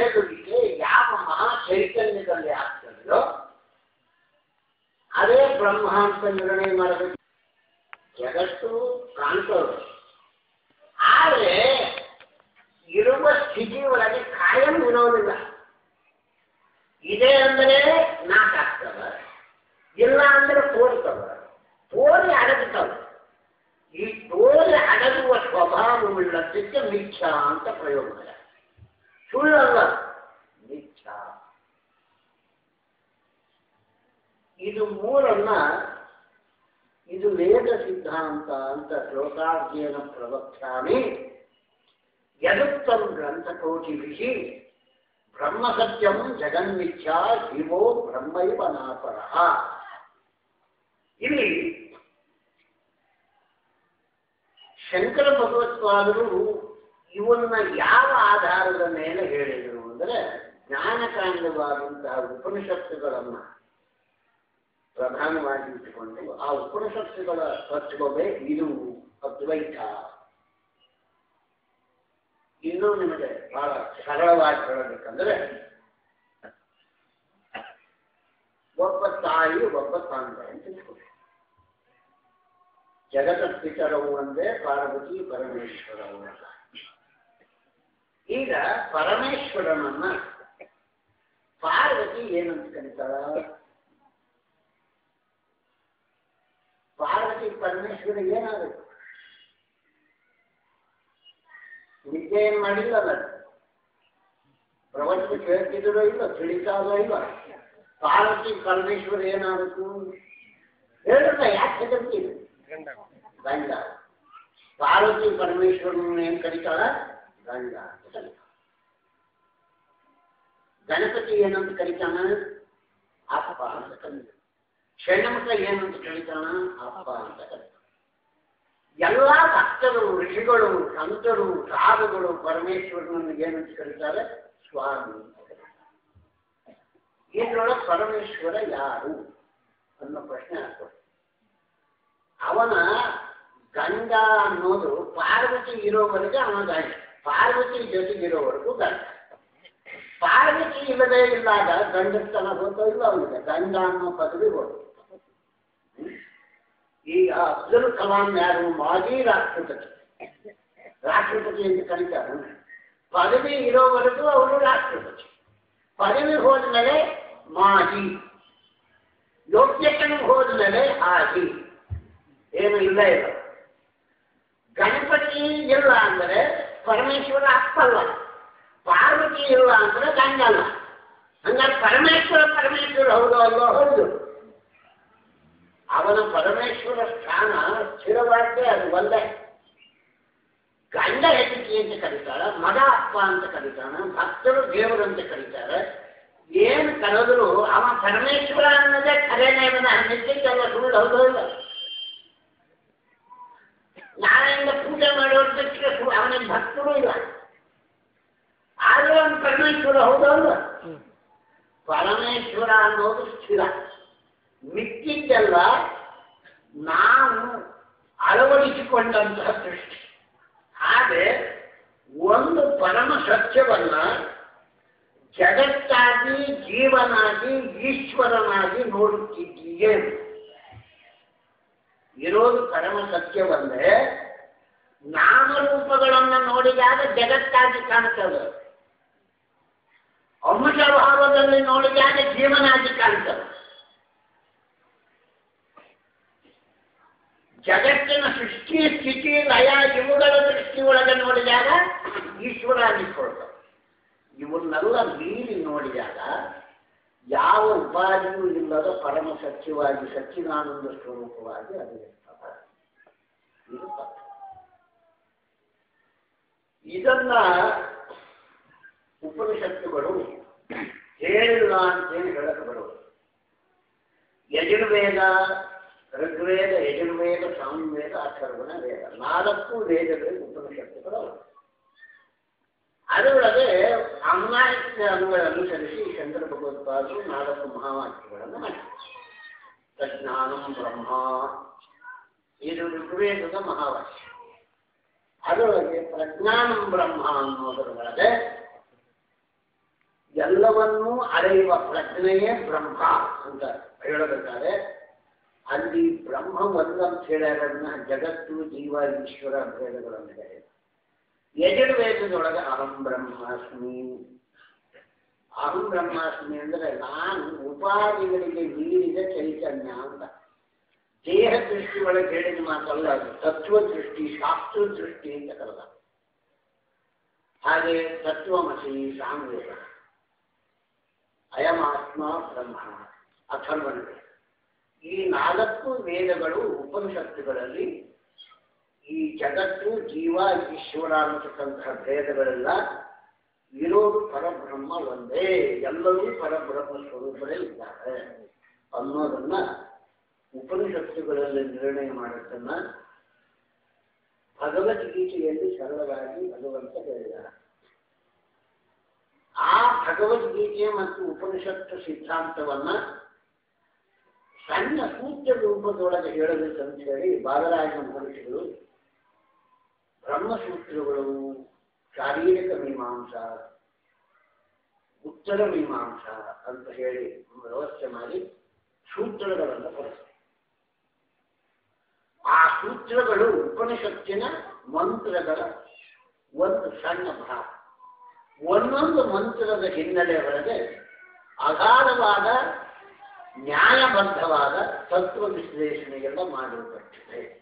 ಬೆಳಗುವಿಕೆ ಯಾವ ಮಹಾ ಚೈತನ್ಯದಲ್ಲಿ ಆಗ್ತದೆಯೋ ಅದೇ ಬ್ರಹ್ಮ ಅಂತ ನಿರ್ಣಯ ಮಾಡಬೇಕು ಜಗತ್ತು ಕಾಣ್ತದೆ ಆದರೆ ಇರುವ ಸ್ಥಿತಿ ಒಳಗೆ ಕಾಯಂ ಇರೋದಿಲ್ಲ ಇದೆ ಅಂದರೆ ನಾಶ ಆಗ್ತವ ಇಲ್ಲ ಅಂದ್ರೆ ತೋರ್ತವ ತೋರಿ ಅಡಗ್ತವ ಈ ತೋರಿ ಅಡಗುವ ಸ್ವಭಾವವುಳ್ಳದಕ್ಕೆ ಮಿಥ್ಯ ಅಂತ ಪ್ರಯೋಗ ಮಾಡ ಸುಳ್ಳಲ್ಲ ಮಿಥ್ಯ ಇದು ಮೂರನ್ನ ಇದು ವೇದ ಸಿದ್ಧಾಂತ ಅಂತ ಶ್ಲೋಕಾಧ್ಯಯನ ಪ್ರವಕ್ಷ್ಯಾಮಿ ಯದುಕ್ತಂ ಗ್ರಂಥಕೋಟಿಭಿಃ ಬ್ರಹ್ಮಸತ್ಯಂ ಜಗನ್ಮಿಥ್ಯಾ ಜೀವೋ ಬ್ರಹ್ಮೈವ ನಾಪರಃ ಇಲ್ಲಿ ಶಂಕರ ಭಗವತ್ಪಾದರು ಇವನ್ನ ಯಾವ ಆಧಾರದ ಮೇಲೆ ಹೇಳಿದರು ಅಂದರೆ ಜ್ಞಾನಕಾಂಡವಾದಂತಹ ಉಪನಿಷತ್ತುಗಳನ್ನ ಪ್ರಧಾನವಾಗಿ ಇಟ್ಟುಕೊಂಡು ಆ ಉಪನಿಷತ್ತುಗಳ ತತ್ವವೇ ಇದು ಅದ್ವೈತ ಇನ್ನೂ ನಿಮಗೆ ಬಹಳ ಸರಳವಾಗಿ ಹೇಳಬೇಕಂದ್ರೆ ಒಬ್ಬ ತಾಯಿ ಒಬ್ಬ ತಂದೆ ಅಂತ ಇಟ್ಕೊಳ್ಳಿ ಜಗತ ಪಿತರವು ಒಂದೇ ಪಾರ್ವತಿ ಪರಮೇಶ್ವರವು ಅಲ್ಲ ಈಗ ಪರಮೇಶ್ವರನನ್ನ ಪಾರ್ವತಿ ಏನಂತ ಕರೀತಾಳ ಪಾರ್ವತಿ ಪರಮೇಶ್ವರ ಏನಾಗಬೇಕು ನಿದ್ದೆ ಏನ್ ಮಾಡಿಲ್ಲಲ್ಲ ಪ್ರವಚನ ಕೇಳ್ತಿದ್ರು ಇಲ್ಲ ತಿಳಿತಾರೋ ಇಲ್ಲ ಪಾರ್ವತಿ ಪರಮೇಶ್ವರ ಏನಾಗಬೇಕು ಹೇಳಿಲ್ಲ ಯಾಕೆ ಹೆದರ್ತೀವಿ ಗಂಡ ಪಾರ್ವತಿ ಪರಮೇಶ್ವರನ ಏನ್ ಕರೀತಾಳ ಗಂಡ ಅಂತ ಕರೀತಾಳ ಗಣಪತಿ ಏನಂತ ಕರೀತಾನ ಅಪ್ಪ ಅಂತ ಕರೀತಾನ ಷಣ್ಮುಖ ಏನಂತ ಕರೀತಾನ ಅಪ್ಪ ಅಂತ ಕರೀತಾನ ಎಲ್ಲ ಭಕ್ತರು ಋಷಿಗಳು ಸಂತರು ಸಾಧುಗಳು ಪರಮೇಶ್ವರನನ್ನು ಏನಂತ ಕರೀತಾರೆ ಸ್ವಾಮಿ ಅಂತ ಕರೀತಾರೆ ಇದ್ರೊಳಗೆ ಪರಮೇಶ್ವರ ಯಾರು ಅನ್ನೋ ಪ್ರಶ್ನೆ ಆಗ್ತದೆ ಅವನ ಗಂಡ ಅನ್ನೋದು ಪಾರ್ವತಿ ಇರೋವರೆಗೆ ಅವನ ಗಂಡ ಪಾರ್ವತಿ ಜೊತೆಗಿರೋವರೆಗೂ ಗಂಡ ಪಾರ್ವತಿ ಇಲ್ಲದೆ ಇಲ್ಲಾಗ ಗಂಡಸ್ತನ ಹೋಗ್ತಾ ಇಲ್ಲ ಅವನಿಗೆ ಗಂಡ ಅನ್ನೋ ಪದವಿ ಹೋದ ಈಗ ಅಬ್ದುಲ್ ಕಲಾಂ ಯಾರು ಮಾಜಿ ರಾಷ್ಟ್ರಪತಿ ರಾಷ್ಟ್ರಪತಿ ಅಂತ ಕರೀತಾರೆ ಪದವಿ ಇರೋವರೆಗೂ ಅವರು ರಾಷ್ಟ್ರಪತಿ ಪದವಿ ಹೋದ್ಮೇಲೆ ಮಾಜಿ ಯೋಗ್ಯತೆಗೆ ಹೋದ್ಮೇಲೆ ಆಗಿ ಏನು ಇಲ್ಲ ಇಲ್ಲ ಗಣಪತಿ ಇಲ್ಲ ಅಂದರೆ ಪರಮೇಶ್ವರ ಅಪ್ಪಲ್ಲ ಪಾರ್ವತಿ ಇಲ್ಲ ಅಂದ್ರೆ ಗಂಗಲ್ಲ ಹಂಗಾರೆ ಪರಮೇಶ್ವರ ಪರಮೇಶ್ವರ ಹೌದು ಅಲ್ಲೋ ಹೌದು ಅವನ ಪರಮೇಶ್ವರ ಸ್ಥಾನ ಸ್ಥಿರವಾಗಿದೆ ಅದು ಒಂದೇ ಗಂಡ ಹೆಂಡತಿ ಅಂತ ಕರೀತಾಳ ಮಗ ಅಪ್ಪ ಅಂತ ಕರೀತಾನ ಭಕ್ತರು ದೇವರಂತ ಕರೀತಾರೆ ಏನು ಕರೆದ್ರು ಅವ ಪರಮೇಶ್ವರ ಅನ್ನೋದೇ ಖರೇನೇ ಅವನ ನಿಶ್ಚಿತಲ್ಲ ಸುಳ್ಳು ಹೌದು ಇಲ್ಲ ನಾಳೆಯಿಂದ ಪೂಜೆ ಮಾಡೋರ್ ಬಿಟ್ಟರೆ ಅವನಿಗೆ ಭಕ್ತರು ಇಲ್ಲ ಆದ್ರೆ ಅವನು ಪರಮೇಶ್ವರ ಹೌದಲ್ಲ ಪರಮೇಶ್ವರ ಅನ್ನೋದು ಸ್ಥಿರ ಮಿಕ್ಕಿದ್ದೆಲ್ಲ ನಾವು ಅಳವಡಿಸಿಕೊಂಡಂತಹ ದೃಷ್ಟಿ ಹಾಗೆ ಒಂದು ಪರಮ ಸತ್ಯವನ್ನ ಜಗತ್ತಾಗಿ ಜೀವನಾಗಿ ಈಶ್ವರನಾಗಿ ನೋಡುತ್ತಿದ್ದೀಯೇ ಇರೋದು ಪರಮ ಸತ್ಯವಲ್ಲೇ ನಾಮರೂಪಗಳನ್ನು ನೋಡಿದಾಗ ಜಗತ್ತಾಗಿ ಕಾಣ್ತದೆ ಅಂಶಭಾವದಲ್ಲಿ ನೋಡಿದಾಗ ಜೀವನಾಗಿ ಕಾಣ್ತದೆ ಜಗತ್ತಿನ ಸೃಷ್ಟಿ ಸ್ಥಿತಿ ಲಯ ಇವುಗಳ ದೃಷ್ಟಿಯೊಳಗೆ ನೋಡಿದಾಗ ಈಶ್ವರ ಅನ್ನಿಸ್ಕೊಳ್ತವೆ ಇವನ್ನೆಲ್ಲ ಮೀರಿ ನೋಡಿದಾಗ ಯಾವ ಉಪಾಧಿಯೂ ಇಲ್ಲದ ಪರಮ ಸತ್ಯವಾಗಿ ಸಚ್ಚಿದಾನಂದ ಸ್ವರೂಪವಾಗಿ ಅದು ಇರ್ತದೆ ಇದು ತತ್ವ ಇದನ್ನ ಉಪನಿಷತ್ತುಗಳು ಹೇಳಿಲ್ಲ ಅಂತೇನು ಹೇಳಕ್ಕೆ ಬರೋದು ಯಜುರ್ವೇದ ಋಗ್ವೇದ ಯಜುರ್ವೇದ ಸಾಮವೇದ ಅಥರ್ವಣ ವೇದ ನಾಲ್ಕು ವೇದಗಳಿಗೆ ಉಪನಿಷತ್ತುಗಳು ಅವು. ಅದರೊಳಗೆ ಸಾಮಾನ್ಯ ಅನುಸರಿಸಿ ಶಂಕರ ಭಗವತ್ಪಾದರು ನಾಲ್ಕು ಮಹಾವಾಕ್ಯಗಳನ್ನು ಮಾಡಿದ್ದಾರೆ ತಜ್ಞಾನಂ ಬ್ರಹ್ಮ ಇದು ಋಗ್ವೇದದ ಮಹಾವಾಕ್ಯ ಅದರೊಳಗೆ ಪ್ರಜ್ಞಾನಂ ಬ್ರಹ್ಮ ಅನ್ನೋದರ ಒಳಗೆ ಎಲ್ಲವನ್ನೂ ಅಳೆಯುವ ಪ್ರಜ್ಞೆಯೇ ಬ್ರಹ್ಮ ಅಂತ ಹೇಳಬೇಕಾದ್ರೆ ಅಲ್ಲಿ ಬ್ರಹ್ಮ ಒಂದಂತ ಹೇಳ್ಯಾರನ್ನ ಜಗತ್ತು ಜೀವ ಈಶ್ವರ ಭೇದಗಳನ್ನು ಹೇಳಿ ಯಜುರ್ವೇದದೊಳಗೆ ಅಹಂ ಬ್ರಹ್ಮಾಸ್ಮಿ ಅಹಂ ಬ್ರಹ್ಮಾಸ್ಮಿ ಅಂದ್ರೆ ನಾನು ಉಪಾಧಿಗಳಿಗೆ ಮೀರಿದ ಚೈತನ್ಯ ಅಂತ ದೇಹ ದೃಷ್ಟಿ ಒಳಗೆ ಹೇಳಿದ ಮಾತಲ್ಲ ಅದು ತತ್ವ ದೃಷ್ಟಿ ಶಾಸ್ತ್ರ ದೃಷ್ಟಿ ಅಂತ ಕರೆದ ಹಾಗೆ ತತ್ವಮಸಿ ಸಾಂವೇದ ಅಯಮಾತ್ಮ ಬ್ರಹ್ಮ ಅಥರ್ವಣಗಳು ಈ ನಾಲ್ಕು ವೇದಗಳು ಉಪನಿಷತ್ತುಗಳಲ್ಲಿ ಈ ಜಗತ್ತು ಜೀವ ಈಶ್ವರ ಅನ್ನತಕ್ಕಂತಹ ಭೇದಗಳೆಲ್ಲ ಇರೋದು ಪರಬ್ರಹ್ಮ ಒಂದೇ ಎಲ್ಲರೂ ಪರಬ್ರಹ್ಮ ಸ್ವರೂಪರೇ ಇದ್ದಾರೆ ಅನ್ನೋದನ್ನ ಉಪನಿಷತ್ತುಗಳಲ್ಲಿ ನಿರ್ಣಯ ಮಾಡಿದ್ದನ್ನ ಭಗವದ್ಗೀತೆಯಲ್ಲಿ ಸರಳವಾಗಿ ಭಗವಂತ ಹೇಳಿದ್ದಾರೆ ಆ ಭಗವದ್ಗೀತೆ ಮತ್ತು ಉಪನಿಷತ್ತು ಸಿದ್ಧಾಂತವನ್ನ ಸಣ್ಣ ಸೂಚ್ಯ ರೂಪದೊಳಗೆ ಹೇಳಬೇಕಂತ ಹೇಳಿ ಬಾಲರಾಜ ಮಹರ್ಷಿಗಳು ಬ್ರಹ್ಮಸೂತ್ರಗಳು ಶಾರೀರಿಕ ಮೀಮಾಂಸ ಉತ್ತರ ಮೀಮಾಂಸ ಅಂತ ಹೇಳಿ ವ್ಯವಸ್ಥೆ ಮಾಡಿ ಸೂತ್ರಗಳನ್ನು ಕೊಡಿಸ್ತಾರೆ ಆ ಸೂತ್ರಗಳು ಉಪನಿಷತ್ತಿನ ಮಂತ್ರಗಳ ಒಂದು ಸಣ್ಣ ಭಾಗ ಒಂದೊಂದು ಮಂತ್ರದ ಹಿನ್ನೆಲೆ ಒಳಗೆ ಅಗಾಧವಾದ ನ್ಯಾಯಬದ್ಧವಾದ ತತ್ವ ವಿಶ್ಲೇಷಣೆಗೆಲ್ಲ ಮಾಡಿರಲ್ಪಟ್ಟಿದೆ